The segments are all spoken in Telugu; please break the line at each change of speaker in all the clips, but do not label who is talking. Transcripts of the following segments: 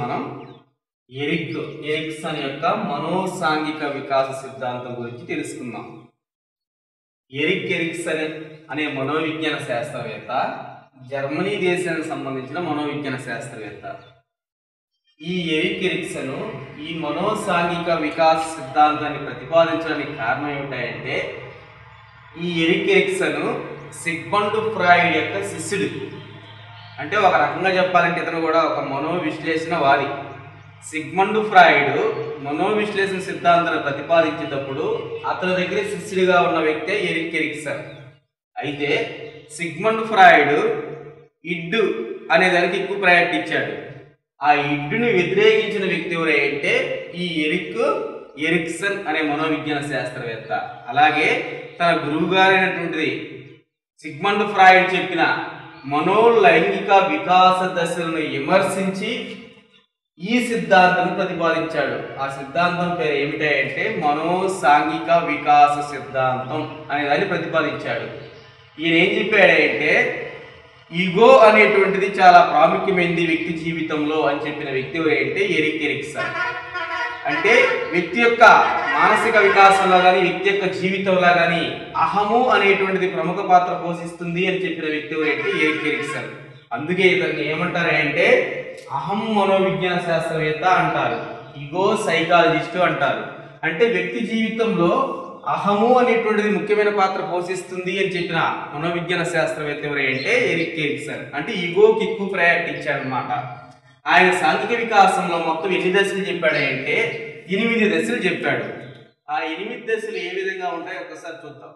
మనం ఎరిక్ ఎరిక్సన్ యొక్క మనోసాంఘిక వికాస సిద్ధాంతం గురించి తెలుసుకుందాం ఎరిక్ ఎరిక్సన్ అనే మనోవిజ్ఞాన శాస్త్రవేత్త జర్మనీ దేశానికి సంబంధించిన మనోవిజ్ఞాన శాస్త్రవేత్త ఈ ఎరిక్ ఎరిక్సన్ ఈ మనోసాంఘిక వికాస సిద్ధాంతాన్ని ప్రతిపాదించడానికి కారణం ఏమిటంటే ఈ ఎరిక్ ఎరిక్సన్ సిగ్మండ్ ఫ్రాయిడ్ యొక్క శిష్యుడు అంటే ఒక రకంగా చెప్పాలంటే ఇతను కూడా ఒక మనోవిశ్లేషణ వాది సిగ్మండ్ ఫ్రాయిడ్ మనోవిశ్లేషణ సిద్ధాంతాన్ని ప్రతిపాదించేటప్పుడు అతని దగ్గర శిష్యుడిగా ఉన్న వ్యక్తే ఎరిక్ ఎరిక్సన్ అయితే సిగ్మండ్ ఫ్రాయిడ్ ఇడ్డు అనే దానికి ఎక్కువ ప్రయారిటీ ఇచ్చాడు ఆ ఇడ్డుని వ్యతిరేకించిన వ్యక్తి ఎవరంటే ఈ ఎరిక్ ఎరిక్సన్ అనే మనోవిజ్ఞాన శాస్త్రవేత్త అలాగే తన గురువుగారైనటువంటిది సిగ్మండ్ ఫ్రాయిడ్ చెప్పిన మనోలైంగిక వికాస దశలను విమర్శించి ఈ సిద్ధాంతం ప్రతిపాదించాడు ఆ సిద్ధాంతం పేరు ఏమిటంటే మనోసాంఘిక వికాస సిద్ధాంతం అనే దాన్ని ప్రతిపాదించాడు ఈయన ఏం చెప్పాడంటే ఈగో అనేటువంటిది చాలా ప్రాముఖ్యమైనది వ్యక్తి జీవితంలో అని చెప్పిన వ్యక్తి ఎవరంటే ఎరిక్ ఎరిక్సన్ అంటే వ్యక్తి యొక్క మానసిక వికాసంలో కానీ వ్యక్తి యొక్క జీవితంలో కానీ అహము అనేటువంటిది ప్రముఖ పాత్ర పోషిస్తుంది అని చెప్పిన వ్యక్తి ఎవరంటే ఎరిక్ ఎరిక్సన్ అందుకే ఇతన్ని ఏమంటారంటే అహం మనోవిజ్ఞాన శాస్త్రవేత్త అంటారు ఇగో సైకాలజిస్టు అంటారు అంటే వ్యక్తి జీవితంలో అహము అనేటువంటిది ముఖ్యమైన పాత్ర పోషిస్తుంది అని చెప్పిన మనోవిజ్ఞాన శాస్త్రవేత్త ఎవరంటే ఎరిక్ ఎరిక్సన్ అంటే ఈగోకి ఎక్కువ ప్రయారిటీ ఇచ్చాడనమాట ఆయన సాంఘిక వికాసంలో మొత్తం ఎన్ని దశలు చెప్పాడంటే ఎనిమిది దశలు చెప్పాడు ఆ ఎనిమిది దశలు ఏ విధంగా ఉంటాయో ఒకసారి చూద్దాం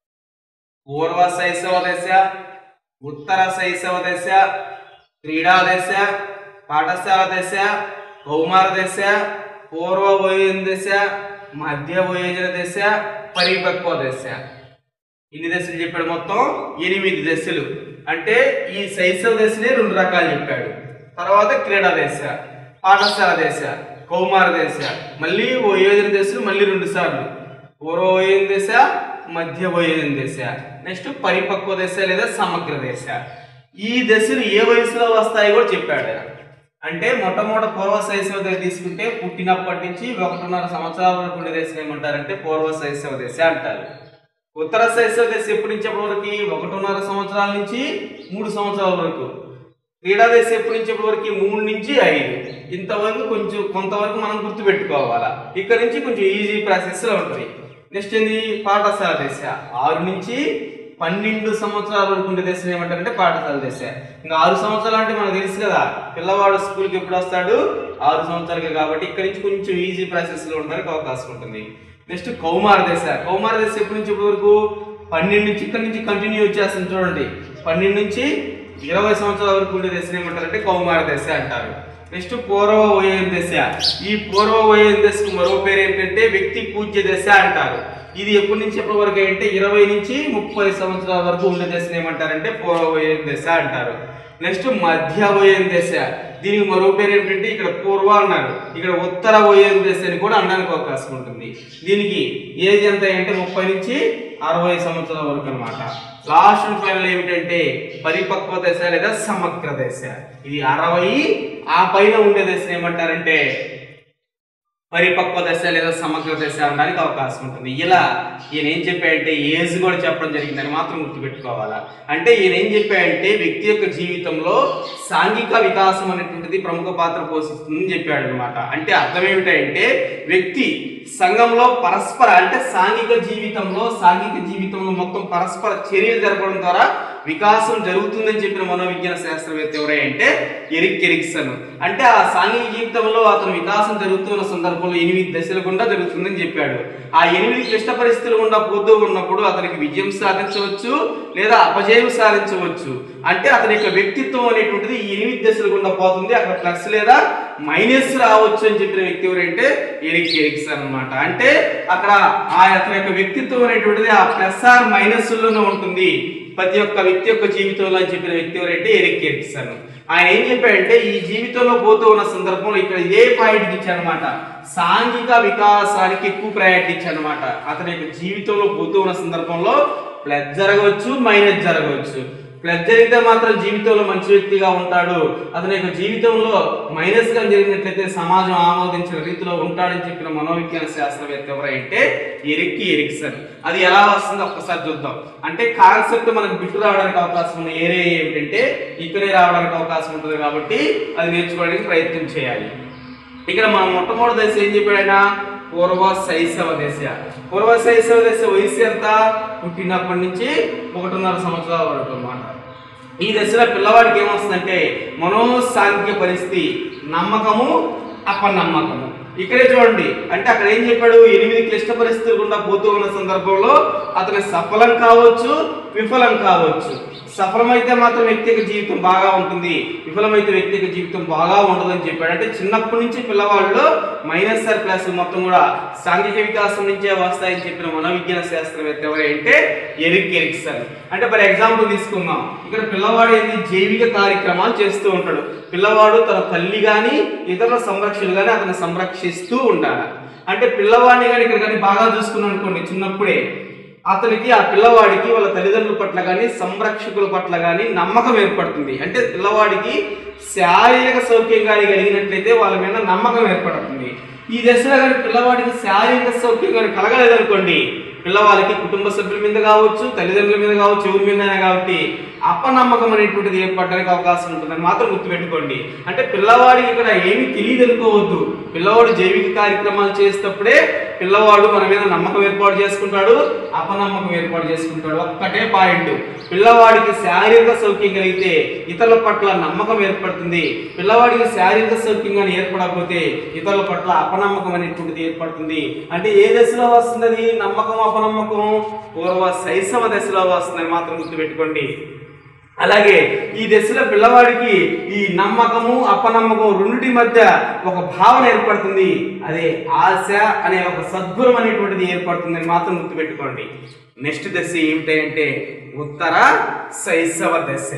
పూర్వ శైశవ దశ ఉత్తర శైశవ దశ క్రీడా దశ పాఠశాల దశ కౌమార దశ పూర్వ వయోజన దశ మధ్య వయోజన దశ పరిపక్వ దశ ఇన్ని దశలు చెప్పాడు మొత్తం ఎనిమిది దశలు అంటే ఈ శైశవ దశనే రెండు రకాలు చెప్పాడు తర్వాత క్రీడా దశ పాఠశాల దశ కౌమార దశ మళ్ళీ వయోజన దశలు మళ్ళీ రెండు సార్లు పూర్వ వయోజన దశ మధ్య వయోజన దశ నెక్స్ట్ పరిపక్వ దశ లేదా సమగ్ర దశ ఈ దశలు ఏ వయసులో వస్తాయో కూడా చెప్పాడు ఆయన అంటే మొట్టమొదటి పూర్వ శైశవ దశ తీసుకుంటే పుట్టినప్పటి నుంచి ఒకటిన్నర సంవత్సరాల వరకు ఉండే దశ ఏమంటారంటే పూర్వ శైశవ దశ అంటారు ఉత్తర శైశవ దశ ఎప్పటి నుంచి ఎప్పటి వరకు ఒకటిన్నర సంవత్సరాల నుంచి మూడు సంవత్సరాల వరకు క్రీడా దశ ఎప్పటి నుంచి ఎప్పటి వరకు మూడు నుంచి ఐదు ఇంతవరకు కొంచెం కొంతవరకు మనం గుర్తుపెట్టుకోవాలా ఇక్కడ నుంచి కొంచెం ఈజీ ప్రాసెస్ లో ఉంటుంది నెక్స్ట్ ఏంది పాఠశాల దశ ఆరు నుంచి పన్నెండు సంవత్సరాల వరకు ఉండే దశ ఏమంటారంటే పాఠశాల దశ ఇంకా ఆరు సంవత్సరాలు అంటే మనకు తెలుసు కదా పిల్లవాడు స్కూల్కి ఎప్పుడు వస్తాడు ఆరు సంవత్సరాలకి కాబట్టి ఇక్కడ నుంచి కొంచెం ఈజీ ప్రాసెస్ లో ఉండడానికి అవకాశం ఉంటుంది నెక్స్ట్ కౌమార దశ కౌమార దశ ఎప్పటి నుంచి ఎప్పటి వరకు పన్నెండు నుంచి ఇక్కడ నుంచి కంటిన్యూ వచ్చేస్తుంది చూడండి పన్నెండు నుంచి ఇరవై సంవత్సరాల వరకు ఉండే దశ ఏమంటారంటే కౌమార దశ అంటారు నెక్స్ట్ పూర్వ వయోజన దశ ఈ పూర్వ వయోజన దశకు మరో పేరు ఏంటంటే వ్యక్తి పూజ్య దశ అంటారు ఇది ఎప్పటి నుంచి ఎప్పటి వరకు అంటే ఇరవై నుంచి ముప్పై సంవత్సరాల వరకు ఉండే దశను ఏమంటారంటే పూర్వ వయోజన దశ అంటారు నెక్స్ట్ మధ్య వయోజన దశ దీనికి మరో పేరు ఏంటంటే ఇక్కడ పూర్వ అన్నారు ఇక్కడ ఉత్తర వయోజన దశ అని కూడా అనడానికి అవకాశం ఉంటుంది దీనికి ఏజ్ ఎంత అంటే ముప్పై నుంచి అరవై సంవత్సరాల వరకు అనమాట లాస్ట్ అండ్ ఫైనల్ ఏమిటంటే పరిపక్వ దశ లేదా సమగ్ర దశ ఇది అరవై ఆ పైన ఉండే దశను ఏమంటారంటే పరిపక్వ దశ లేదా సమగ్ర దశ అనడానికి అవకాశం ఉంటుంది ఇలా ఈయన ఏం చెప్పాడంటే ఏజ్ కూడా చెప్పడం జరిగిందని మాత్రం గుర్తుపెట్టుకోవాలా అంటే ఈయన ఏం చెప్పాడంటే వ్యక్తి యొక్క జీవితంలో సాంఘిక వికాసం అనేటువంటిది ప్రముఖ పాత్ర పోషిస్తుందని చెప్పాడు అనమాట అంటే అర్థం ఏమిటంటే వ్యక్తి సంఘంలో పరస్పర అంటే సాంఘిక జీవితంలో సాంఘిక జీవితంలో మొత్తం పరస్పర చర్యలు జరపడం ద్వారా వికాసం జరుగుతుందని చెప్పిన మనోవిజ్ఞాన శాస్త్రవేత్త ఎవరంటే ఎరిక్ ఎరిక్సన్ అంటే ఆ సాంఘిక జీవితంలో అతను వికాసం జరుగుతున్న సందర్భంలో ఎనిమిది దశల గుండా జరుగుతుందని చెప్పాడు ఆ ఎనిమిది క్లిష్ట పరిస్థితులు గుండా పోతూ ఉన్నప్పుడు అతనికి విజయం సాధించవచ్చు లేదా అపజయం సాధించవచ్చు అంటే అతని యొక్క వ్యక్తిత్వం అనేటువంటిది ఈ ఎనిమిది దశలు గుండా పోతుంది అక్కడ ప్లస్ లేదా మైనస్ రావచ్చు అని చెప్పిన వ్యక్తి ఎవరంటే ఎరిక్ ఎరిక్సన్ అన్నమాట అంటే అక్కడ ఆ అతని యొక్క వ్యక్తిత్వం అనేటువంటిది ఆ ప్లస్ ఆర్ మైనస్ లోనే ఉంటుంది ప్రతి ఒక్క వ్యక్తి యొక్క జీవితంలో అని చెప్పిన వ్యక్తి ఎవరంటే ఎరిక్ ఎరిక్సన్ ఆయన ఏం చెప్పాడంటే ఈ జీవితంలో పోతూ ఉన్న సందర్భంలో ఇక్కడ ఇదే పాయింట్ ఇచ్చారనమాట సాంఘిక వికాసానికి ఎక్కువ ప్రయారిటీ ఇచ్చారనమాట అతని యొక్క జీవితంలో పోతూ ఉన్న సందర్భంలో ప్లస్ జరగవచ్చు మైనస్ జరగవచ్చు ప్లస్ జరిగితే మాత్రం జీవితంలో మంచి వ్యక్తిగా ఉంటాడు అతని యొక్క జీవితంలో మైనస్ గా జరిగినట్లయితే సమాజం ఆమోదించిన రీతిలో ఉంటాడని చెప్పిన మనోవిజ్ఞాన శాస్త్రవేత్త ఎవరంటే ఎరిక్కి ఎరిక్సన్ అది ఎలా వస్తుందో ఒక్కసారి చూద్దాం అంటే కాన్సెప్ట్ మనకు బిట్టు రావడానికి అవకాశం ఉన్న ఏరియా ఏమిటంటే ఇక్కడే రావడానికి అవకాశం ఉంటుంది కాబట్టి అది నేర్చుకోవడానికి ప్రయత్నం చేయాలి ఇక్కడ మనం మొట్టమొదటి దశ ఏం చెప్పాడు ఆయన పూర్వ శైశవ దశ పూర్వ శైశవ దశ వయసు ఎంత పుట్టినప్పటి నుంచి ఒకటిన్నర సంవత్సరాల వరకు అన్నమాట ఈ దశలో పిల్లవాడికి ఏమొస్తుందంటే మనోసాంఖ్య పరిస్థితి నమ్మకము అపనమ్మకము ఇక్కడే చూడండి అంటే అక్కడ ఏం చెప్పాడు ఎనిమిది క్లిష్ట పరిస్థితులు గుండా పోతూ ఉన్న సందర్భంలో అతని సఫలం కావచ్చు విఫలం కావచ్చు సఫలమైతే మాత్రం వ్యక్తి యొక్క జీవితం బాగా ఉంటుంది విఫలమైతే వ్యక్తి యొక్క జీవితం బాగా ఉండదని చెప్పాడు అంటే చిన్నప్పటి నుంచి పిల్లవాళ్ళు మైనస్ ఆర్ ప్లస్ మొత్తం కూడా సాంఘిక వికాసం నుంచే వస్తాయని చెప్పిన మనోవిజ్ఞాన శాస్త్రవేత్త ఎవరంటే ఎరిక్ ఎరిక్సన్ అంటే ఫర్ ఎగ్జాంపుల్ తీసుకుందాం ఇక్కడ పిల్లవాడు ఏంది జైవిక కార్యక్రమాలు చేస్తూ ఉంటాడు పిల్లవాడు తన తల్లి గాని ఇతరుల సంరక్షకులు గాని అతను సంరక్షిస్తూ ఉండాలి అంటే పిల్లవాడిని కానీ ఇక్కడ కానీ బాగా చూసుకున్నాం అనుకోండి చిన్నప్పుడే అతనికి ఆ పిల్లవాడికి వాళ్ళ తల్లిదండ్రుల పట్ల కానీ సంరక్షకుల పట్ల కానీ నమ్మకం ఏర్పడుతుంది అంటే పిల్లవాడికి శారీరక సౌఖ్యం కానీ కలిగినట్లయితే వాళ్ళ మీద నమ్మకం ఏర్పడుతుంది ఈ దశలో కానీ పిల్లవాడికి శారీరక సౌఖ్యం కానీ కలగలేదనుకోండి పిల్లవాళ్ళకి కుటుంబ సభ్యుల మీద కావచ్చు తల్లిదండ్రుల మీద కావచ్చు ఎవరి మీద కాబట్టి అపనమ్మకం అనేటువంటిది ఏర్పడడానికి అవకాశం ఉంటుందని మాత్రం గుర్తుపెట్టుకోండి అంటే పిల్లవాడికి ఇక్కడ ఏమీ తెలియదు అనుకోవద్దు పిల్లవాడు జైవిక కార్యక్రమాలు చేసేటప్పుడే పిల్లవాడు మన మీద నమ్మకం ఏర్పాటు చేసుకుంటాడు అపనమ్మకం ఏర్పాటు చేసుకుంటాడు ఒక్కటే పాయింట్ పిల్లవాడికి శారీరక సౌఖ్యం కలిగితే ఇతరుల పట్ల నమ్మకం ఏర్పడుతుంది పిల్లవాడికి శారీరక సౌఖ్యం కానీ ఏర్పడకపోతే ఇతరుల పట్ల అపనమ్మకం అనేటువంటిది ఏర్పడుతుంది అంటే ఏ దశలో వస్తున్నది నమ్మకం అపనమ్మకం పూర్వ శైశవ దశలో వస్తుందని మాత్రం గుర్తుపెట్టుకోండి అలాగే ఈ దశలో పిల్లవాడికి ఈ నమ్మకము అపనమ్మకం రెండింటి మధ్య ఒక భావన ఏర్పడుతుంది అదే ఆశ అనే ఒక సద్గుణం అనేటువంటిది ఏర్పడుతుందని మాత్రం గుర్తుపెట్టుకోండి నెక్స్ట్ దశ ఏమిటంటే ఉత్తర శైశవ దశ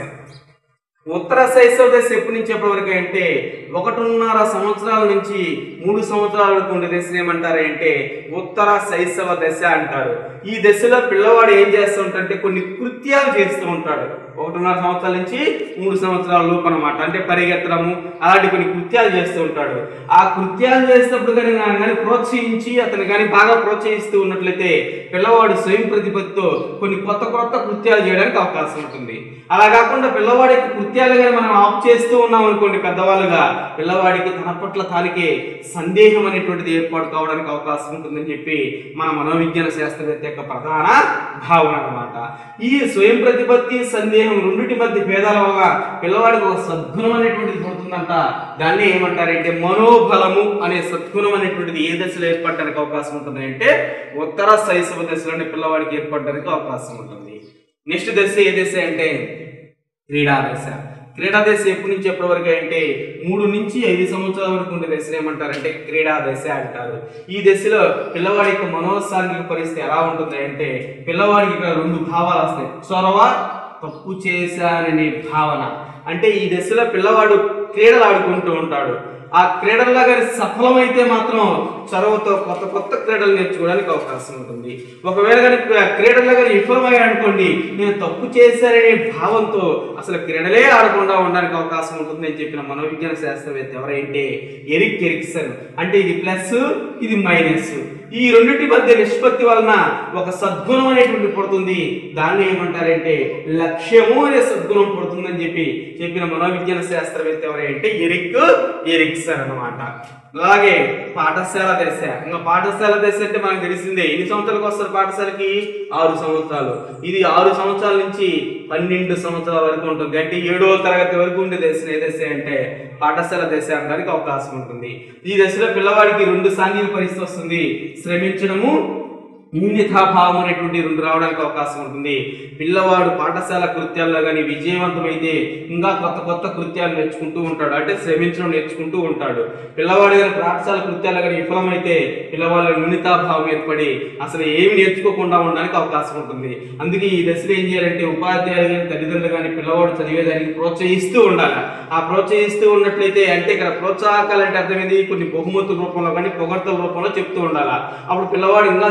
ఉత్తర శైశవ దశ ఎప్పటి నుంచి ఎప్పటి వరకు అంటే ఒకటిన్నర సంవత్సరాల నుంచి మూడు సంవత్సరాల వరకు ఉండే దశ ఏమంటారు అంటే ఉత్తర శైశవ దశ అంటారు ఈ దశలో పిల్లవాడు ఏం చేస్తూ ఉంటాడంటే కొన్ని కృత్యాలు చేస్తూ ఉంటాడు ఒకటిన్నర సంవత్సరాల నుంచి మూడు సంవత్సరాల లోపు అనమాట అంటే పరిగెత్తడము అలాంటి కొన్ని కృత్యాలు చేస్తూ ఉంటాడు ఆ కృత్యాలు చేసేటప్పుడు కానీ నా- కానీ ప్రోత్సహించి అతను కానీ బాగా ప్రోత్సహిస్తూ ఉన్నట్లయితే పిల్లవాడు స్వయం ప్రతిపత్తితో కొన్ని కొత్త కొత్త కృత్యాలు చేయడానికి అవకాశం ఉంటుంది అలా కాకుండా పిల్లవాడి యొక్క కృత్యాలు కానీ మనం ఆఫ్ చేస్తూ ఉన్నాం అనుకోండి పెద్దవాళ్ళుగా పిల్లవాడికి తన పట్ల తానికే సందేహం అనేటువంటిది ఏర్పాటు కావడానికి అవకాశం ఉంటుందని చెప్పి మన మనోవిజ్ఞాన శాస్త్రవేత్త యొక్క ప్రధాన భావన అన్నమాట ఈ స్వయం ప్రతిపత్తి సందేహం రెండింటి మధ్య భేదాల వల్ల పిల్లవాడికి ఒక సద్గుణం అనేటువంటిది పుడుతుందంట దాన్ని ఏమంటారంటే మనోబలము అనే సద్గుణం అనేటువంటిది ఏ దశలో ఏర్పడడానికి అవకాశం ఉంటుంది అంటే ఉత్తర శైశవ దశలోనే పిల్లవాడికి ఏర్పడడానికి అవకాశం ఉంటుంది నెక్స్ట్ దశ ఏ దశ అంటే క్రీడా దశ క్రీడా దశ ఎప్పటి నుంచి ఎప్పటి వరకు అంటే మూడు నుంచి ఐదు సంవత్సరాల వరకు ఉండే దశను ఏమంటారంటే క్రీడా దశ అంటారు ఈ దశలో పిల్లవాడి యొక్క మనోసాంఘిక పరిస్థితి ఎలా ఉంటుంది అంటే పిల్లవాడికి ఇక్కడ రెండు భావాలు వస్తాయి చొరవ తప్పు చేశాననే భావన అంటే ఈ దశలో పిల్లవాడు క్రీడలు ఆడుకుంటూ ఉంటాడు ఆ క్రీడల్లో కానీ సఫలమైతే మాత్రం చొరవతో కొత్త కొత్త క్రీడలు నేర్చుకోవడానికి అవకాశం ఉంటుంది ఒకవేళ కానీ క్రీడల్లో కానీ విఫలమయ్యాడు అనుకోండి నేను తప్పు చేశాననే భావంతో అసలు క్రీడలే ఆడకుండా ఉండడానికి అవకాశం ఉంటుంది అని చెప్పిన మనోవిజ్ఞాన శాస్త్రవేత్త ఎవరైతే ఎరిక్ ఎరిక్సన్ అంటే ఇది ప్లస్ ఇది మైనస్ ఈ రెండింటి మధ్య నిష్పత్తి వలన ఒక సద్గుణం అనేటువంటి పుడుతుంది దాన్ని ఏమంటారంటే లక్ష్యము అనే సద్గుణం పుడుతుందని చెప్పి చెప్పిన మనోవిజ్ఞాన శాస్త్రవేత్త ఎవరంటే ఎరిక్ ఎరిక్సన్ అన్నమాట అలాగే పాఠశాల దశ ఇంకా పాఠశాల దశ అంటే మనకు తెలిసిందే ఎన్ని సంవత్సరాలకు వస్తారు పాఠశాలకి ఆరు సంవత్సరాలు ఇది ఆరు సంవత్సరాల నుంచి పన్నెండు సంవత్సరాల వరకు ఉంటుంది అంటే ఏడవ తరగతి వరకు ఉండే దశ ఏ దశ అంటే పాఠశాల దశ అనడానికి అవకాశం ఉంటుంది ఈ దశలో పిల్లవాడికి రెండు సాంఘిక పరిస్థితి వస్తుంది శ్రమించడము న్యూన్యతాభావం అనేటువంటి రెండు రావడానికి అవకాశం ఉంటుంది పిల్లవాడు పాఠశాల కృత్యాల్లో కానీ విజయవంతమైతే ఇంకా కొత్త కొత్త కృత్యాలు నేర్చుకుంటూ ఉంటాడు అంటే శ్రమించడం నేర్చుకుంటూ ఉంటాడు పిల్లవాడు కానీ పాఠశాల కృత్యాల్లో కానీ విఫలమైతే పిల్లవాళ్ళ న్యూనతాభావం ఏర్పడి అసలు ఏమి నేర్చుకోకుండా ఉండడానికి అవకాశం ఉంటుంది అందుకే ఈ దశలో ఏం చేయాలంటే ఉపాధ్యాయులు కానీ తల్లిదండ్రులు కానీ పిల్లవాడు చదివేదానికి ప్రోత్సహిస్తూ ఉండాలి ఆ ప్రోత్సహిస్తూ ఉన్నట్లయితే అంటే ఇక్కడ ప్రోత్సాహకాలు అంటే అర్థమైంది కొన్ని బహుమతుల రూపంలో కానీ పొగడ్తల రూపంలో చెప్తూ ఉండాలి అప్పుడు పిల్లవాడు ఇంకా శ్రమించి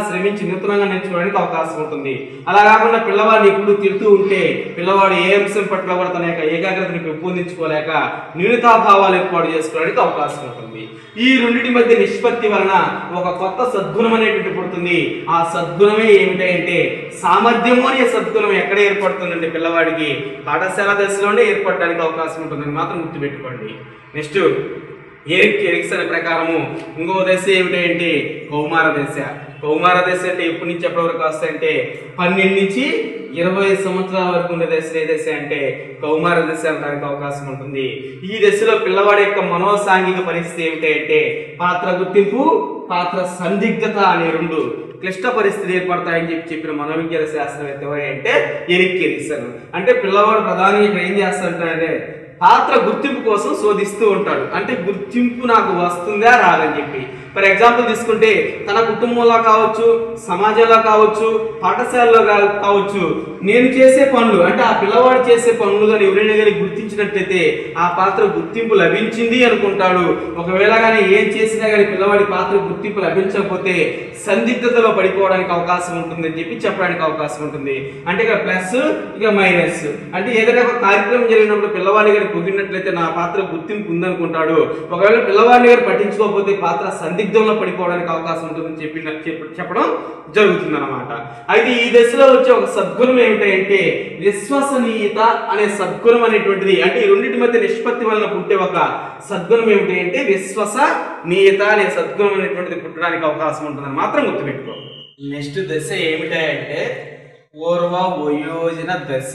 నూతనంగా నేర్చుకోవడానికి అవకాశం ఉంటుంది అలా కాకుండా పిల్లవాడిని ఇప్పుడు తిడుతూ ఉంటే పిల్లవాడు ఏ అంశం పట్ల కూడా తన యొక్క ఏకాగ్రతని పెంపొందించుకోలేక న్యూనతాభావాలు ఏర్పాటు చేసుకోవడానికి అవకాశం ఉంటుంది ఈ రెండింటి మధ్య నిష్పత్తి వలన ఒక కొత్త సద్గుణం అనేటువంటి పుడుతుంది ఆ సద్గుణమే ఏమిటంటే సామర్థ్యము అనే సద్గుణం ఎక్కడ ఏర్పడుతుందంటే పిల్లవాడికి పాఠశాల దశలోనే ఏర్పడడానికి అవకాశం ఉంటుందని మాత్రం గుర్తుపెట్టుకోండి నెక్స్ట్ ఎరిక్ ఎరిక్సన్ ప్రకారము ఇంకో దశ ఏమిటంటే కౌమార దశ కౌమార దశ అంటే ఎప్పటి నుంచి ఎప్పటి వరకు వస్తాయంటే పన్నెండు నుంచి ఇరవై సంవత్సరాల వరకు ఉండే దశ ఏ దశ అంటే కౌమార దశ అనడానికి అవకాశం ఉంటుంది ఈ దశలో పిల్లవాడి యొక్క మనోసాంఘిక పరిస్థితి ఏమిటంటే పాత్ర గుర్తింపు పాత్ర సందిగ్ధత అనే రెండు క్లిష్ట పరిస్థితులు ఏర్పడతాయని చెప్పి చెప్పిన మనోవిజ్ఞాన శాస్త్రవేత్త ఎవరు అంటే ఎరిక్ ఎరిక్సన్ అంటే పిల్లవాడు ప్రధానంగా ఇక్కడ ఏం చేస్తాడంటే పాత్ర గుర్తింపు కోసం శోధిస్తూ ఉంటాడు అంటే గుర్తింపు నాకు వస్తుందా రాదని చెప్పి ఫర్ ఎగ్జాంపుల్ తీసుకుంటే తన కుటుంబంలో కావచ్చు సమాజంలో కావచ్చు పాఠశాలలో కా- కావచ్చు నేను చేసే పనులు అంటే ఆ పిల్లవాడు చేసే పనులు కానీ ఎవరైనా కానీ గుర్తించినట్లయితే ఆ పాత్ర గుర్తింపు లభించింది అనుకుంటాడు ఒకవేళ కానీ ఏం చేసినా కానీ పిల్లవాడి పాత్ర గుర్తింపు లభించకపోతే సందిగ్ధతలో పడిపోవడానికి అవకాశం ఉంటుందని చెప్పి చెప్పడానికి అవకాశం ఉంటుంది అంటే ఇక్కడ ప్లస్ ఇక మైనస్ అంటే ఏదైనా ఒక కార్యక్రమం జరిగినప్పుడు పిల్లవాడి గారి పొగిడినట్లయితే నా పాత్ర గుర్తింపు ఉందనుకుంటాడు ఒకవేళ పిల్లవాడిని గారు పట్టించుకోకపోతే పాత్ర సందిగ్ధంలో పడిపోవడానికి అవకాశం ఉంటుందని చెప్పి చెప్ప- చెప్పడం జరుగుతుంది అనమాట అయితే ఈ దశలో వచ్చే ఒక సద్గుణం ఏమిటంటే విశ్వసనీయత అనే సద్గుణం అనేటువంటిది అంటే ఈ రెండింటి మధ్య నిష్పత్తి వలన పుట్టే ఒక సద్గుణం ఏమిటి అంటే విశ్వసనీయత అనే సద్గుణం అనేటువంటిది పుట్టడానికి అవకాశం ఉంటుందని మాత్రం గుర్తుపెట్టుకో నెక్స్ట్ దశ ఏమిటంటే పూర్వ వయోజన దశ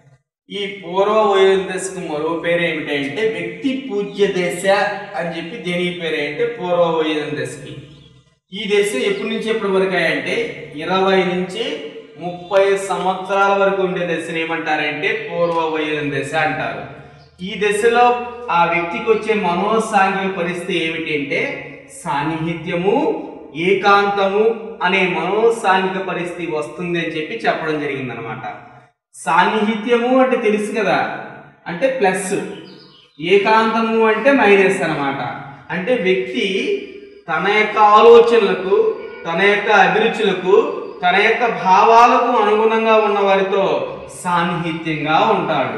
ఈ పూర్వ వయోజన దశకు మరో పేరు ఏమిటంటే వ్యక్తి పూజ్య దశ అని చెప్పి దేనికి పేరు అంటే పూర్వ వయోజన దశకి ఈ దశ ఎప్పటి నుంచి ఎప్పటి వరకు అంటే ఇరవై నుంచి ముప్పై సంవత్సరాల వరకు ఉండే దశను ఏమంటారంటే పూర్వ వయోజన దశ అంటారు ఈ దశలో ఆ వ్యక్తికి వచ్చే మనోసాంఘిక పరిస్థితి ఏమిటంటే సాన్నిహిత్యము ఏకాంతము అనే మనోసాంఘిక పరిస్థితి వస్తుంది అని చెప్పి చెప్పడం జరిగిందనమాట సాన్నిహిత్యము అంటే తెలుసు కదా అంటే ప్లస్ ఏకాంతము అంటే మైనస్ అన్నమాట అంటే వ్యక్తి తన యొక్క ఆలోచనలకు తన యొక్క అభిరుచులకు తన యొక్క భావాలకు అనుగుణంగా ఉన్న వారితో సాన్నిహిత్యంగా ఉంటాడు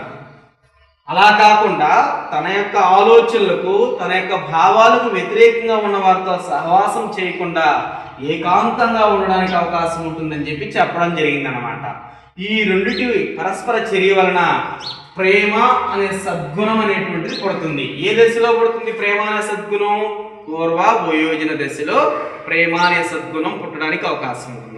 అలా కాకుండా తన యొక్క ఆలోచనలకు తన యొక్క భావాలకు వ్యతిరేకంగా ఉన్న వారితో సహవాసం చేయకుండా ఏకాంతంగా ఉండడానికి అవకాశం ఉంటుందని చెప్పి చెప్పడం జరిగిందనమాట ఈ రెండిటి పరస్పర చర్య వలన ప్రేమ అనే సద్గుణం అనేటువంటిది పుడుతుంది ఏ దశలో పుడుతుంది ప్రేమ అనే సద్గుణం పూర్వ వయోజన దశలో ప్రేమ అనే సద్గుణం పుట్టడానికి అవకాశం ఉంటుంది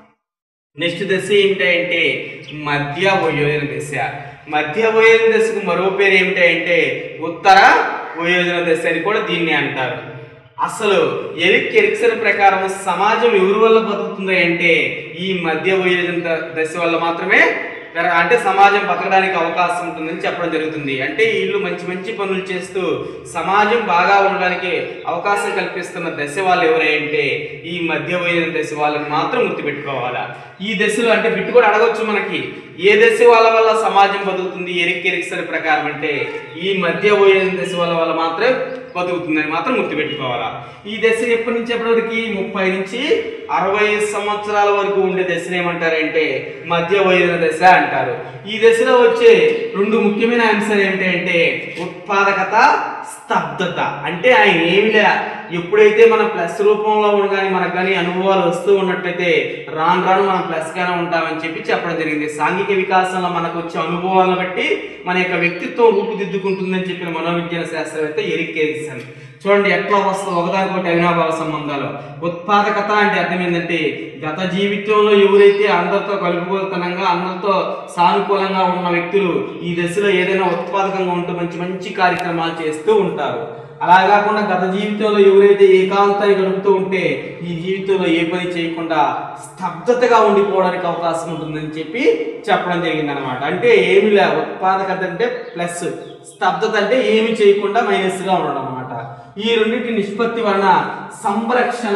నెక్స్ట్ దశ ఏమిటంటే మధ్య వయోజన దశ మధ్య వయోజన దశకు మరో పేరు ఏమిటంటే ఉత్తర వయోజన దశ అని కూడా దీన్ని అంటారు అసలు ఎరిక్ ఎరిక్సన్ ప్రకారం సమాజం ఎవరి వల్ల బతుకుతుంది అంటే ఈ మధ్య వయోజన ద- దశ వల్ల మాత్రమే పెరగ- అంటే సమాజం బతకడానికి అవకాశం ఉంటుందని చెప్పడం జరుగుతుంది అంటే వీళ్ళు మంచి మంచి పనులు చేస్తూ సమాజం బాగా ఉండడానికి అవకాశం కల్పిస్తున్న దశ వాళ్ళు ఎవరంటే ఈ మధ్య వయోజన దశ వాళ్ళని మాత్రం గుర్తుపెట్టుకోవాలా ఈ దశలో అంటే బిట్టు కూడా అడగొచ్చు మనకి ఏ దశ వాళ్ళ వల్ల సమాజం బతుకుతుంది ఎరిక్ ఎరిక్సన్ ప్రకారం అంటే ఈ మధ్య వయోజన దశ వాళ్ళ వల్ల మాత్రం బతుకుతుందని మాత్రం గుర్తుపెట్టుకోవాలా ఈ దశ ఎప్పటి నుంచి ఎప్పటి వరకు ముప్పై నుంచి అరవై సంవత్సరాల వరకు ఉండే దశను ఏమంటారంటే మధ్య వయోజన దశ అంటారు ఈ దశలో వచ్చే రెండు ముఖ్యమైన అంశాలు ఏమిటంటే ఉత్పాదకత స్తబ్దత అంటే ఆయన ఏమిలే ఎప్పుడైతే మన ప్లస్ రూపంలో ఉండగానే మనకు కానీ అనుభవాలు వస్తూ ఉన్నట్లయితే రాను రాను మనం ప్లస్ గానే ఉంటామని చెప్పి చెప్పడం జరిగింది సాంఘిక వికాసంలో మనకు వచ్చే అనుభవాలను బట్టి మన యొక్క వ్యక్తిత్వం రూపుదిద్దుకుంటుందని చెప్పిన మనోవిజ్ఞాన శాస్త్రవేత్త ఎరిక్ ఎరిక్సన్ చూడండి ఎట్లా వస్తుంది ఒకదానికొకటి అవినాభావ సంబంధాలు ఉత్పాదకత అంటే అర్థం ఏంటంటే గత జీవితంలో ఎవరైతే అందరితో కలుపుకోతనంగా అందరితో సానుకూలంగా ఉన్న వ్యక్తులు ఈ దశలో ఏదైనా ఉత్పాదకంగా ఉంటూ మంచి మంచి కార్యక్రమాలు చేస్తూ ఉంటారు అలా కాకుండా గత జీవితంలో ఎవరైతే ఏకాంతాన్ని గడుపుతూ ఉంటే ఈ జీవితంలో ఏ పని చేయకుండా స్తబ్దతగా ఉండిపోవడానికి అవకాశం ఉంటుందని చెప్పి చెప్పడం జరిగింది అనమాట అంటే ఏమి లే ఉత్పాదకత అంటే ప్లస్ స్తబ్దత అంటే ఏమి చేయకుండా మైనస్ గా ఉండడం అనమాట ఈ రెండింటి నిష్పత్తి వలన సంరక్షణ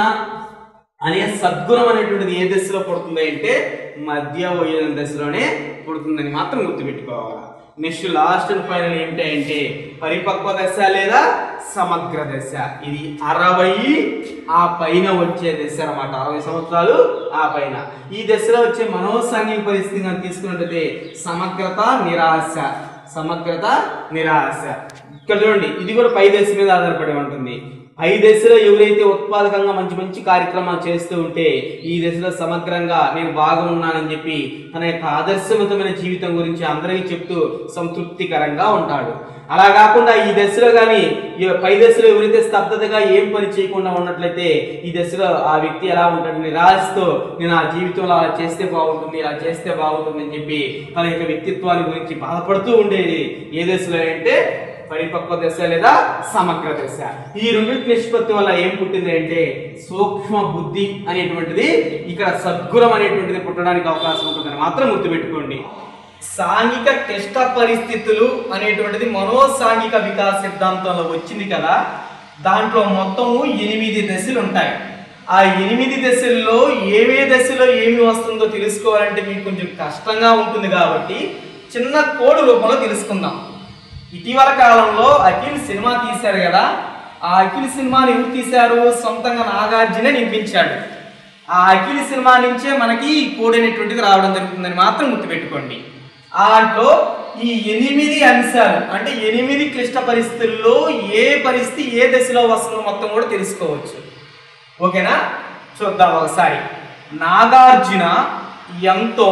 అనే సద్గుణం అనేటువంటిది ఏ దశలో పుడుతుంది అంటే మధ్య వయోజన దశలోనే పుడుతుందని మాత్రం గుర్తుపెట్టుకోవాలి నెక్స్ట్ లాస్ట్ అండ్ ఫైనల్ ఏమిటి అంటే పరిపక్వ దశ లేదా సమగ్ర దశ ఇది అరవై ఆ పైన వచ్చే దశ అన్నమాట అరవై సంవత్సరాలు ఆ పైన ఈ దశలో వచ్చే మనోసాంఘిక పరిస్థితి కనుక తీసుకున్నట్లయితే సమగ్రత నిరాశ సమగ్రత నిరాశ ఇక్కడ చూడండి ఇది కూడా పై దశ మీద ఆధారపడి ఉంటుంది పై దశలో ఎవరైతే ఉత్పాదకంగా మంచి మంచి కార్యక్రమాలు చేస్తూ ఉంటే ఈ దశలో సమగ్రంగా నేను బాగా ఉన్నానని చెప్పి తన యొక్క ఆదర్శవంతమైన జీవితం గురించి అందరికీ చెప్తూ సంతృప్తికరంగా ఉంటాడు అలా కాకుండా ఈ దశలో కానీ ఈ పై దశలో ఎవరైతే స్తబ్దతగా ఏం పని చేయకుండా ఉన్నట్లయితే ఈ దశలో ఆ వ్యక్తి ఎలా ఉంటాడు నిరాశతో నేను ఆ జీవితంలో అలా చేస్తే బాగుంటుంది ఇలా చేస్తే బాగుంటుంది అని చెప్పి తన యొక్క వ్యక్తిత్వాన్ని గురించి బాధపడుతూ ఉండేది ఏ దశలో అంటే పరిపక్వ దశ లేదా సమగ్ర దశ ఈ రెండింటి నిష్పత్తి వల్ల ఏం పుట్టింది అంటే సూక్ష్మ బుద్ధి అనేటువంటిది ఇక్కడ సద్గుణం అనేటువంటిది పుట్టడానికి అవకాశం ఉంటుందని మాత్రం గుర్తుపెట్టుకోండి సాంఘిక క్లిష్ట పరిస్థితులు అనేటువంటిది మనోసాంఘిక వికాస సిద్ధాంతంలో వచ్చింది కదా దాంట్లో మొత్తము ఎనిమిది దశలు ఉంటాయి ఆ ఎనిమిది దశల్లో ఏవే దశలో ఏమి వస్తుందో తెలుసుకోవాలంటే మీకు కొంచెం కష్టంగా ఉంటుంది కాబట్టి చిన్న కోడ్ రూపంలో తెలుసుకుందాం ఇటీవల కాలంలో అఖిల్ సినిమా తీశారు కదా ఆ అఖిల్ సినిమాని ఎవరు తీశారు సొంతంగా నాగార్జున నిర్మించాడు ఆ అఖిల్ సినిమా నుంచే మనకి ఈ కోడ్ అనేటువంటిది రావడం జరుగుతుందని మాత్రం గుర్తుపెట్టుకోండి దాంట్లో ఈ ఎనిమిది అంశాలు అంటే ఎనిమిది క్లిష్ట పరిస్థితుల్లో ఏ పరిస్థితి ఏ దశలో వస్తుందో మొత్తం కూడా తెలుసుకోవచ్చు ఓకేనా చూద్దాం ఒకసారి నాగార్జున ఎంతో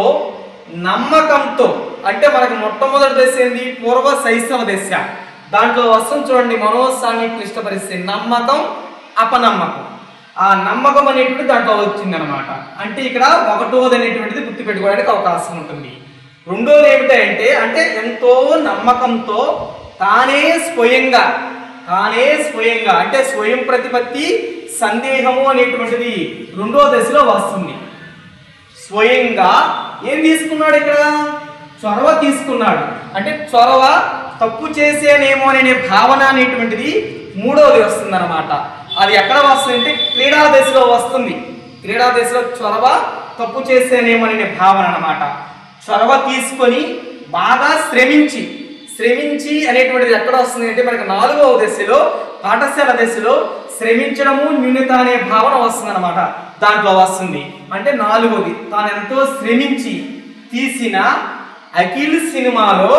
నమ్మకంతో అంటే మనకి మొట్టమొదటి దశ ఏంది పూర్వ శైశవ దశ దాంట్లో వస్తుంది చూడండి మనోసాంఘిక క్లిష్ట పరిస్థితి నమ్మకం అపనమ్మకం ఆ నమ్మకం అనేటువంటి దాంట్లో వచ్చిందనమాట అంటే ఇక్కడ ఒకటోది అనేటువంటిది గుర్తుపెట్టుకోవడానికి అవకాశం ఉంటుంది రెండోది ఏమిటంటే అంటే ఎంతో నమ్మకంతో తానే స్వయంగా తానే స్వయంగా అంటే స్వయం ప్రతిపత్తి సందేహము అనేటువంటిది రెండో దశలో వస్తుంది స్వయంగా ఏం తీసుకున్నాడు ఇక్కడ చొరవ తీసుకున్నాడు అంటే చొరవ తప్పు చేసేనేమో అనే భావన అనేటువంటిది మూడవది వస్తుంది అనమాట అది ఎక్కడ వస్తుంది అంటే క్రీడా దశలో వస్తుంది క్రీడా దశలో చొరవ తప్పు చేసేనేమో అనే భావన అనమాట చొరవ తీసుకొని బాగా శ్రమించి శ్రమించి అనేటువంటిది ఎక్కడ వస్తుంది అంటే మనకి నాలుగవ దశలో పాఠశాల దశలో శ్రమించడము న్యూనత అనే భావన వస్తుంది అనమాట దాంట్లో వస్తుంది అంటే నాలుగోది తాను ఎంతో శ్రమించి తీసిన అఖిల్ సినిమాలో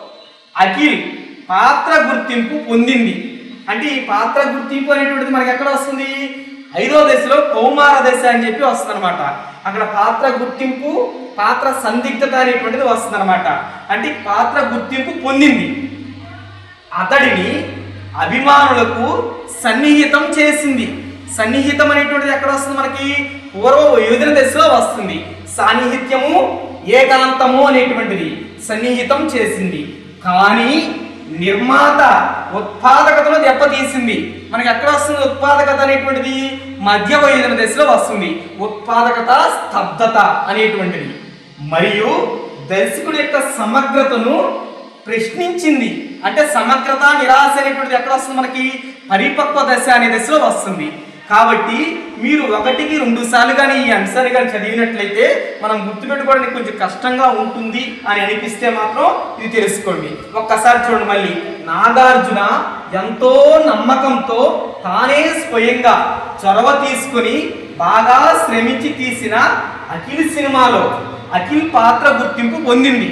అఖిల్ పాత్ర గుర్తింపు పొందింది అంటే ఈ పాత్ర గుర్తింపు అనేటువంటిది మనకి ఎక్కడ వస్తుంది ఐదో దశలో కౌమార దశ అని చెప్పి వస్తుంది అనమాట అక్కడ పాత్ర గుర్తింపు పాత్ర సందిగ్ధత అనేటువంటిది వస్తుంది అనమాట అంటే ఈ పాత్ర గుర్తింపు పొందింది అతడిని అభిమానులకు సన్నిహితం చేసింది సన్నిహితం అనేటువంటిది ఎక్కడ వస్తుంది మనకి పూర్వ యోజన దశలో వస్తుంది సాన్నిహిత్యము ఏకాంతము అనేటువంటిది సన్నిహితం చేసింది కానీ నిర్మాత ఉత్పాదకతను దెబ్బతీసింది మనకి ఎక్కడ వస్తుంది ఉత్పాదకత అనేటువంటిది మధ్య వయోజన దశలో వస్తుంది ఉత్పాదకత స్తబ్దత అనేటువంటిది మరియు దర్శకుడి యొక్క సమగ్రతను ప్రశ్నించింది అంటే సమగ్రత నిరాశ అనేటువంటిది ఎక్కడ వస్తుంది మనకి పరిపక్వ దశ అనే దశలో వస్తుంది కాబట్టి మీరు ఒకటికి రెండు సార్లు కానీ ఈ అంశాన్ని కానీ చదివినట్లయితే మనం గుర్తుపెట్టుకోవడానికి కొంచెం కష్టంగా ఉంటుంది అని అనిపిస్తే మాత్రం ఇది తెలుసుకోండి ఒక్కసారి చూడండి మళ్ళీ నాగార్జున ఎంతో నమ్మకంతో తానే స్వయంగా చొరవ తీసుకుని బాగా శ్రమించి తీసిన అఖిల్ సినిమాలో అఖిల్ పాత్ర గుర్తింపు పొందింది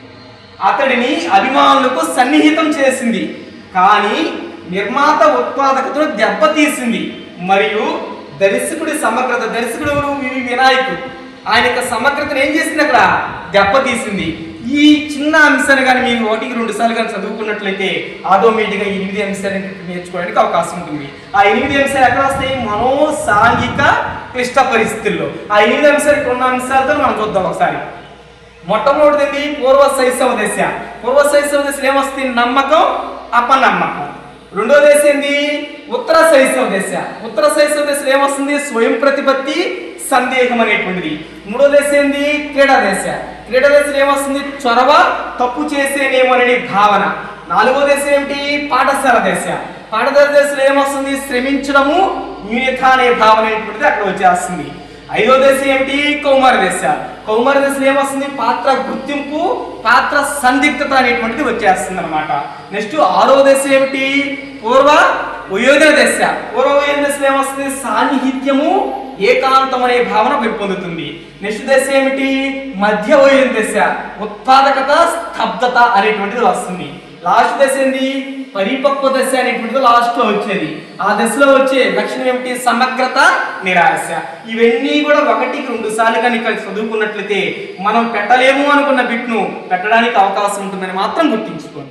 అతడిని అభిమానులకు సన్నిహితం చేసింది కానీ నిర్మాత ఉత్పాదకతను దెబ్బతీసింది మరియు దర్శకుడి సమగ్రత దర్శకుడు ఎవరు? వి వినాయకుడు ఆయన యొక్క సమగ్రతను ఏం చేసింది అక్కడ దెబ్బతీసింది ఈ చిన్న అంశాన్ని కానీ మీరు ఒకటికి రెండు సార్లు కానీ చదువుకున్నట్లయితే ఆటోమేటిక్గా ఈ ఎనిమిది అంశాలు నేర్చుకోవడానికి అవకాశం ఉంటుంది ఆ ఎనిమిది అంశాలు ఎక్కడ వస్తాయి మనో సాంఘిక క్లిష్ట పరిస్థితుల్లో ఆ ఎనిమిది అంశాలు ఇక్కడ ఉన్న అంశాలతో మనం చూద్దాం ఒకసారి మొట్టమొదటిది పూర్వ శైశవ దశ పూర్వ శైశవ దశలో ఏమొస్తుంది నమ్మకం అపనమ్మకం రెండో దశ ఏంది ఉత్తర శైశవ దశ ఉత్తర శైశవ దశలో ఏమొస్తుంది స్వయం ప్రతిపత్తి సందేహం అనేటువంటిది మూడో దశ ఏంది క్రీడా దశ క్రీడా దశలో ఏమొస్తుంది చొరవ తప్పు చేసేనేమో అనే భావన నాలుగో దశ ఏమిటి పాఠశాల దశ పాఠశాల దశలో ఏమొస్తుంది శ్రమించడము న్యూనత అనే భావన అనేటువంటిది అక్కడ వచ్చేస్తుంది ఐదో దశ ఏమిటి కౌమార దశ కౌమార దశలో ఏమొస్తుంది పాత్ర గుర్తింపు పాత్ర సందిగ్ధత అనేటువంటిది వచ్చేస్తుంది అనమాట నెక్స్ట్ ఆరో దశ ఏమిటి పూర్వ వయోజన దశ పూర్వ వయోజన దశలో ఏమొస్తుంది సాన్నిహిత్యము ఏకాంతం అనే భావన పెంపొందుతుంది నెక్స్ట్ దశ ఏమిటి మధ్య వయోజన దశ ఉత్పాదకత స్తబ్దత అనేటువంటిది వస్తుంది లాస్ట్ దశ ఏంది పరిపక్వ దశ అనేటువంటిది లాస్ట్ లో వచ్చేది ఆ దశలో వచ్చే లక్షణం ఏమిటి సమగ్రత నిరాశ ఇవన్నీ కూడా ఒకటికి రెండు సార్లు కనుక చదువుకున్నట్లయితే మనం పెట్టలేము అనుకున్న బిట్ను పెట్టడానికి అవకాశం ఉంటుందని మాత్రం గుర్తుంచుకోండి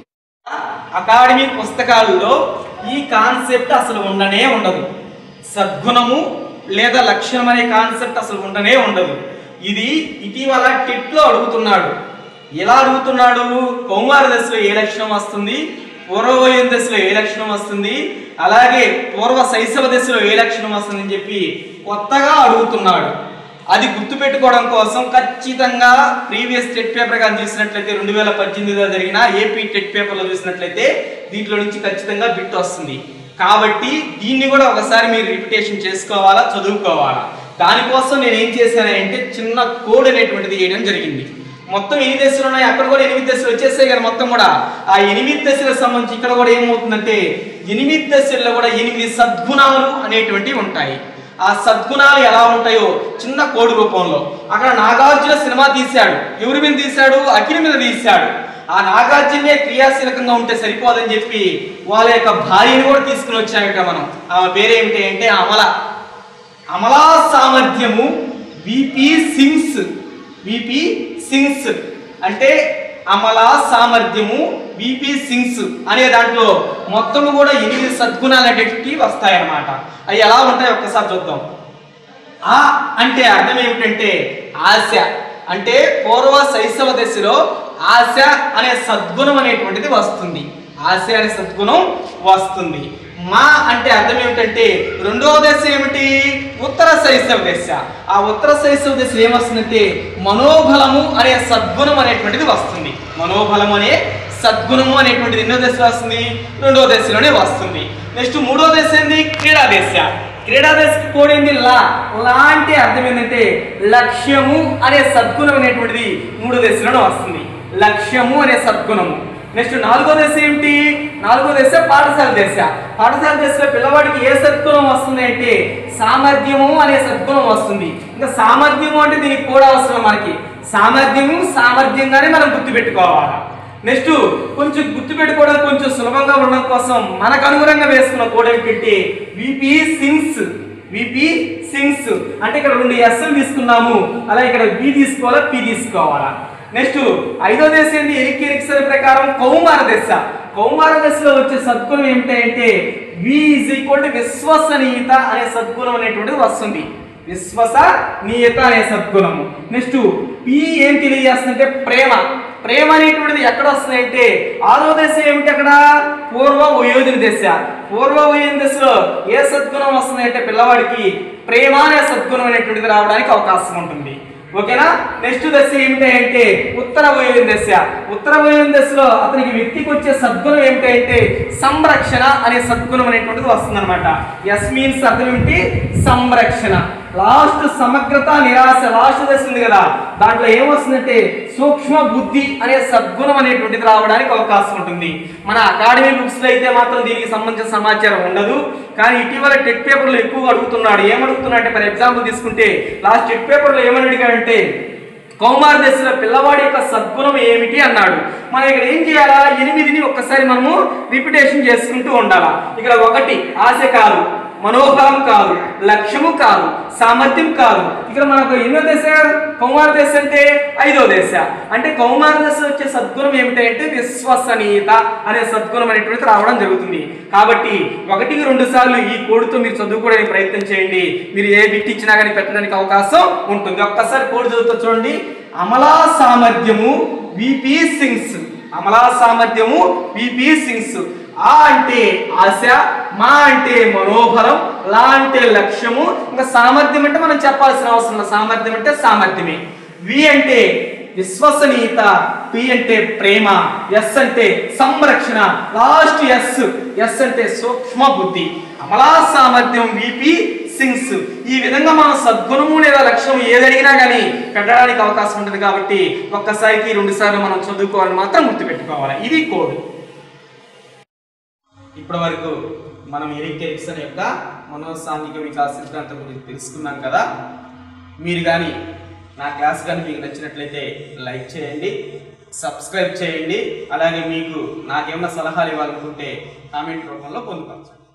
అకాడమీ పుస్తకాల్లో ఈ కాన్సెప్ట్ అసలు ఉండనే ఉండదు సద్గుణము లేదా లక్షణం అనే కాన్సెప్ట్ అసలు ఉండనే ఉండదు ఇది ఇటీవల టిట్ లో అడుగుతున్నాడు ఎలా అడుగుతున్నాడు కౌమార దశలో ఏ లక్షణం వస్తుంది పూర్వవయం దశలో ఏ లక్షణం వస్తుంది అలాగే పూర్వ శైశవ దశలో ఏ లక్షణం వస్తుంది అని చెప్పి కొత్తగా అడుగుతున్నాడు అది గుర్తుపెట్టుకోవడం కోసం ఖచ్చితంగా ప్రీవియస్ టెట్ పేపర్ కానీ చూసినట్లయితే రెండు వేల పద్దెనిమిదిలో జరిగిన ఏపీ టెట్ పేపర్లో చూసినట్లయితే దీంట్లో నుంచి ఖచ్చితంగా బిట్ వస్తుంది కాబట్టి దీన్ని కూడా ఒకసారి మీరు రిపిటేషన్ చేసుకోవాలా చదువుకోవాలా దానికోసం నేను ఏం చేశానంటే చిన్న కోడ్ అనేటువంటిది వేయడం జరిగింది మొత్తం ఎన్ని దశలు ఉన్నాయి అక్కడ కూడా ఎనిమిది దశలు వచ్చేసాయి కదా మొత్తం కూడా ఆ ఎనిమిది దశలకు సంబంధించి ఇక్కడ కూడా ఏమవుతుందంటే ఎనిమిది దశల్లో కూడా ఎనిమిది సద్గుణాలు అనేటువంటివి ఉంటాయి ఆ సద్గుణాలు ఎలా ఉంటాయో చిన్న కోడి రూపంలో అక్కడ నాగార్జున సినిమా తీశాడు ఎవరి మీద తీశాడు అఖిల మీద తీశాడు ఆ నాగార్జునే క్రియాశీలకంగా ఉంటే సరిపోదని చెప్పి వాళ్ళ యొక్క భార్యని కూడా తీసుకుని వచ్చామట మనం ఆమె పేరేమిటి అంటే అమల అమలా సామర్థ్యము విపి సింగ్స్ విపి సింగ్స్ అంటే అమలా సామర్థ్యము విపి సింగ్స్ అనే దాంట్లో మొత్తము కూడా ఎనిమిది సద్గుణాలు అనేటివి వస్తాయన్నమాట అవి ఎలా ఉంటాయి ఒక్కసారి చూద్దాం ఆ అంటే అర్థం ఏమిటంటే ఆశ అంటే పూర్వ శైశవ దశలో ఆశ అనే సద్గుణం అనేటువంటిది వస్తుంది ఆశ అనే సద్గుణం వస్తుంది మా అంటే అర్థం ఏమిటంటే రెండవ దశ ఏమిటి ఉత్తర శైశవ దశ ఆ ఉత్తర శైశవ దశ ఏమొస్తుందంటే మనోబలము అనే సద్గుణం అనేటువంటిది వస్తుంది మనోబలం అనే సద్గుణము అనేటువంటిది ఎన్నో దశలో వస్తుంది రెండవ దశలోనే వస్తుంది నెక్స్ట్ మూడో దశ ఏంది క్రీడా దశ క్రీడా దశకి కోడింది లా లా అంటే అర్థం ఏంటంటే లక్ష్యము అనే సద్గుణం అనేటువంటిది మూడో దశలోనే వస్తుంది లక్ష్యము అనే సద్గుణము నెక్స్ట్ నాలుగో దశ ఏమిటి నాలుగో దశ పాఠశాల దశ పాఠశాల దశలో పిల్లవాడికి ఏ సద్గుణం వస్తుంది అంటే సామర్థ్యము అనే సద్గుణం వస్తుంది ఇంకా సామర్థ్యము అంటే దీనికి కూడా అవసరం మనకి సామర్థ్యము సామర్థ్యంగానే మనం గుర్తుపెట్టుకోవాలి నెక్స్ట్ కొంచెం గుర్తుపెట్టుకోవడం కొంచెం సులభంగా ఉండడం కోసం మనకు అనుగుణంగా వేసుకున్న కోడ్ ఏంటంటే విపి సింగ్స్ విపి సింగ్స్ అంటే ఇక్కడ రెండు ఎస్ఎల్ తీసుకున్నాము అలా ఇక్కడ బి తీసుకోవాలా పి తీసుకోవాలా నెక్స్ట్ ఐదో దశ ఏంటి ఎరిక్ ఎరిక్సర్ ప్రకారం కౌమార దశ కౌమార దశలో వచ్చే సద్గుణం ఏమిటంటే వి ఈజ్ ఈక్వల్ టు విశ్వసనీయత అనే సద్గుణం అనేటువంటిది వస్తుంది విశ్వసనీయత అనే సద్గుణము నెక్స్ట్ పి ఏం తెలియజేస్తుందంటే ప్రేమ ప్రేమ అనేటువంటిది ఎక్కడ వస్తుంది అంటే ఆరో దశ ఏమిటి అక్కడ పూర్వ వయోధిన దశ పూర్వ వయోధిన దశలో ఏ సద్గుణం వస్తుంది అంటే పిల్లవాడికి ప్రేమ అనే సద్గుణం అనేటువంటిది రావడానికి అవకాశం ఉంటుంది ఓకేనా నెక్స్ట్ దశ ఏమిటి అంటే ఉత్తర వయోధిన దశ ఉత్తర వయోధిన దశలో అతనికి వ్యక్తికి వచ్చే సద్గుణం ఏమిటి అంటే సంరక్షణ అనే సద్గుణం అనేటువంటిది వస్తుంది అనమాట ఎస్ మీన్స్ అర్థం ఏమిటి సంరక్షణ లాస్ట్ సమగ్రత నిరాశ లాస్ట్ దశ ఉంది కదా దాంట్లో ఏమొస్తుందంటే సూక్ష్మ బుద్ధి అనే సద్గుణం అనేటువంటిది రావడానికి అవకాశం ఉంటుంది మన అకాడమీ బుక్స్ లో అయితే మాత్రం దీనికి సంబంధించిన సమాచారం ఉండదు కానీ ఇటీవల టెట్ పేపర్లో ఎక్కువగా అడుగుతున్నాడు ఏమడుగుతున్నాడు అంటే ఫర్ ఎగ్జాంపుల్ తీసుకుంటే లాస్ట్ టెట్ పేపర్లో ఏమని అడిగాడంటే కౌమార దశలో పిల్లవాడి యొక్క సద్గుణం ఏమిటి అన్నాడు మనం ఇక్కడ ఏం చేయాలా ఎనిమిదిని ఒక్కసారి మనము రిపిటేషన్ చేసుకుంటూ ఉండాలా ఇక్కడ ఒకటి ఆశ కాదు మనోభావం కాదు లక్ష్యము కాదు సామర్థ్యం కాదు ఇక్కడ మనకు ఎన్నో దశ కౌమార దశ అంటే ఐదో దశ అంటే కౌమార దశ వచ్చే సద్గుణం ఏమిటంటే విశ్వసనీయత అనే సద్గుణం అనేటువంటిది రావడం జరుగుతుంది కాబట్టి ఒకటికి రెండు సార్లు ఈ కోడ్తో మీరు చదువుకోవడానికి ప్రయత్నం చేయండి మీరు ఏ బిట్ ఇచ్చినా కానీ పెట్టడానికి అవకాశం ఉంటుంది ఒక్కసారి కోడ్ చదువుతా చూడండి అమలా సామర్థ్యము విపి సింగ్స్ అమలా సామర్థ్యము విపి సింగ్స్ ఆ అంటే ఆశ మా అంటే మనోబలం లా అంటే లక్ష్యము ఇంకా సామర్థ్యం అంటే మనం చెప్పాల్సిన అవసరం లేదు. సామర్థ్యం అంటే సామర్థ్యమే వి అంటే విశ్వసనీయత పి అంటే ప్రేమ ఎస్ అంటే సంరక్షణ లాస్ట్ ఎస్ ఎస్ అంటే సూక్ష్మ బుద్ధి అమలా సామర్థ్యం విపి సింగ్స్ ఈ విధంగా మనం సద్గుణము లేదా లక్ష్యం ఏది అడిగినా కానీ పెట్టడానికి అవకాశం ఉంటుంది కాబట్టి ఒక్కసారికి రెండు సార్లు మనం చదువుకోవాలని మాత్రం గుర్తుపెట్టుకోవాలి ఇది కోడ్ ఇప్పటి వరకు మనం ఎరిక్ ఎరిక్సన్ యొక్క మనోసాంఘిక వికాస సిద్ధాంతం గురించి తెలుసుకున్నాం కదా మీరు కానీ నా క్లాస్ కానీ మీకు నచ్చినట్లయితే లైక్ చేయండి సబ్స్క్రైబ్ చేయండి అలాగే మీకు నాకేమైనా సలహాలు ఇవ్వాలనుకుంటే కామెంట్ రూపంలో పొందుపరచండి